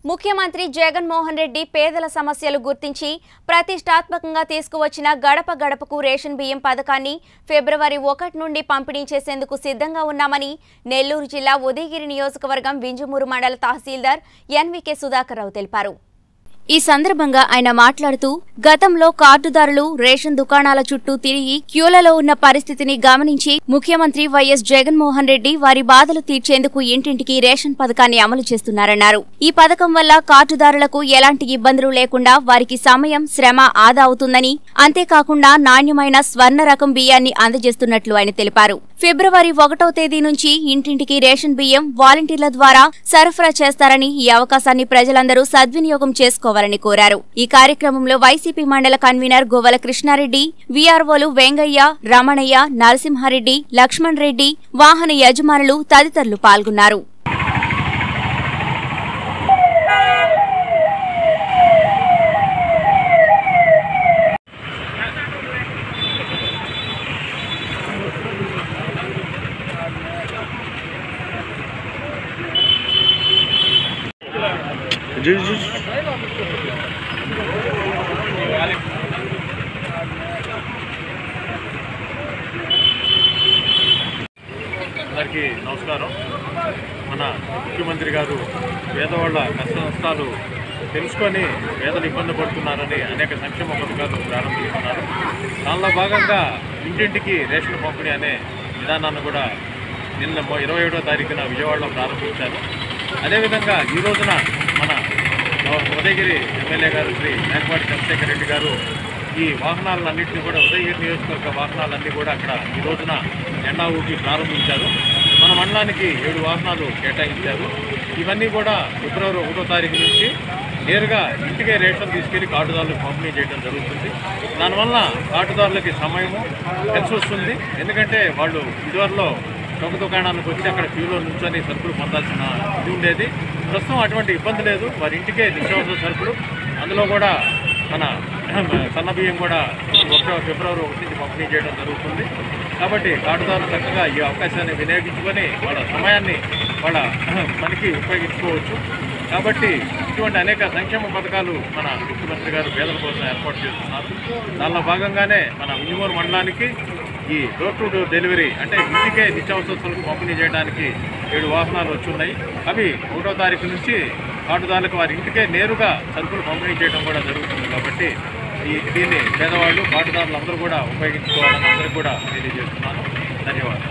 ముఖ్యమంత్రి జగన్మోహన్ రెడ్డి పేదల సమస్యలు గుర్తించి ప్రతిష్టాత్మకంగా తీసుకువచ్చిన గడప గడపకు రేషన్ బియ్యం పథకాన్ని ఫిబ్రవరి ఒకటి నుండి పంపిణీ చేసేందుకు సిద్ధంగా ఉన్నామని నెల్లూరు జిల్లా ఉదయగిరి నియోజకవర్గం వింజమూరు మండల తహసీల్దార్ ఎన్వికే సుధాకర్ రావు తెలిపారు ఈ సందర్భంగా ఆయన మాట్లాడుతూ గతంలో కార్డుదారులు రేషన్ దుకాణాల చుట్టూ తిరిగి క్యూలలో ఉన్న పరిస్థితిని గమనించి ముఖ్యమంత్రి వైఎస్ జగన్మోహన్ రెడ్డి వారి బాధలు తీర్చేందుకు ఇంటింటికి రేషన్ పథకాన్ని అమలు చేస్తున్నారన్నారు ఈ పథకం వల్ల కార్డుదారులకు ఎలాంటి ఇబ్బందులు లేకుండా వారికి సమయం శ్రమ ఆదా అవుతుందని అంతేకాకుండా నాణ్యమైన స్వర్ణ రకం బియ్యాన్ని అందజేస్తున్నట్లు ఆయన తెలిపారు ఫిబ్రవరి ఒకటో తేదీ నుంచి ఇంటింటికి రేషన్ బియ్యం వాలంటీర్ల ద్వారా సరఫరా చేస్తారని ఈ అవకాశాన్ని ప్రజలందరూ సద్వినియోగం చేసుకోవాలని కోరారు ఈ కార్యక్రమంలో వైసీపీ మండల కన్వీనర్ గోవల కృష్ణారెడ్డి వీఆర్ఓలు వెంగయ్య రమణయ్య నరసింహారెడ్డి లక్ష్మణ్ రెడ్డి వాహన యజమానులు తదితరులు పాల్గొన్నారు जी जी అందరికీ నమస్కారం మన ముఖ్యమంత్రి గారు పేదవాళ్ళ కష్ట నష్టాలు తెలుసుకొని పేదలు ఇబ్బంది పడుతున్నారని అనేక సంక్షేమ పథకాలు ప్రారంభిస్తున్నారు దానిలో భాగంగా ఇంటింటికి రేషన్ పంపిణీ అనే విధానాన్ని కూడా నిన్న మొ- ఇరవై ఏడో తారీఖున విజయవాడలో ప్రారంభించారు అదేవిధంగా ఈ రోజున మన ఉదయగిరి ఎమ్మెల్యే గారు శ్రీ మేకపాటి చంద్రశేఖర్ రెడ్డి గారు ఈ వాహనాలన్నింటినీ కూడా ఉదయగిరి నియోజకవర్గ వాహనాలన్నీ కూడా అక్కడ ఈ రోజున జెండా ఊపి ప్రారంభించారు మన మండలానికి ఏడు వాహనాలు కేటాయించారు ఇవన్నీ కూడా ఫిబ్రవరి ఒకటో తారీఖు నుంచి నేరుగా ఇంటికే రేషన్ తీసుకెళ్లి కార్డుదారులకు పంపిణీ చేయడం జరుగుతుంది దానివల్ల కార్డుదారులకి సమయము కలిసి వస్తుంది ఎందుకంటే వాళ్ళు ఇదివరలో చౌక దుకాణానికి వచ్చి అక్కడ క్యూలో నుంచొని సరుకులు పొందాల్సిన ఇది ఉండేది ప్రస్తుతం అటువంటి ఇబ్బంది లేదు వారి ఇంటికే నిత్యావసర సరుకులు అందులో కూడా మన సన్న బియ్యం కూడా ఒకటో ఫిబ్రవరి ఒకటి నుంచి పంపిణీ చేయడం జరుగుతుంది కాబట్టి కార్డుదారులు చక్కగా ఈ అవకాశాన్ని వినియోగించుకొని వాళ్ళ సమయాన్ని వాళ్ళ పనికి ఉపయోగించుకోవచ్చు కాబట్టి ఇటువంటి అనేక సంక్షేమ పథకాలు మన ముఖ్యమంత్రి గారు పేదల కోసం ఏర్పాటు చేస్తున్నారు దానిలో భాగంగానే మన వింజమూరు మండలానికి ఈ డోర్ టు డోర్ డెలివరీ అంటే ఇంటికే నిత్యావసర సరుకులు పంపిణీ చేయడానికి ఏడు వాహనాలు వచ్చున్నాయి అవి ఒకటో తారీఖు నుంచి కార్డుదారులకు వారి ఇంటికే నేరుగా సరుకులు పంపిణీ చేయడం కూడా జరుగుతుంది కాబట్టి ఈ దీన్ని పేదవాళ్ళు కార్డుదారులు అందరూ కూడా ఉపయోగించుకోవాలని అందరికీ కూడా తెలియజేస్తున్నాను ధన్యవాదాలు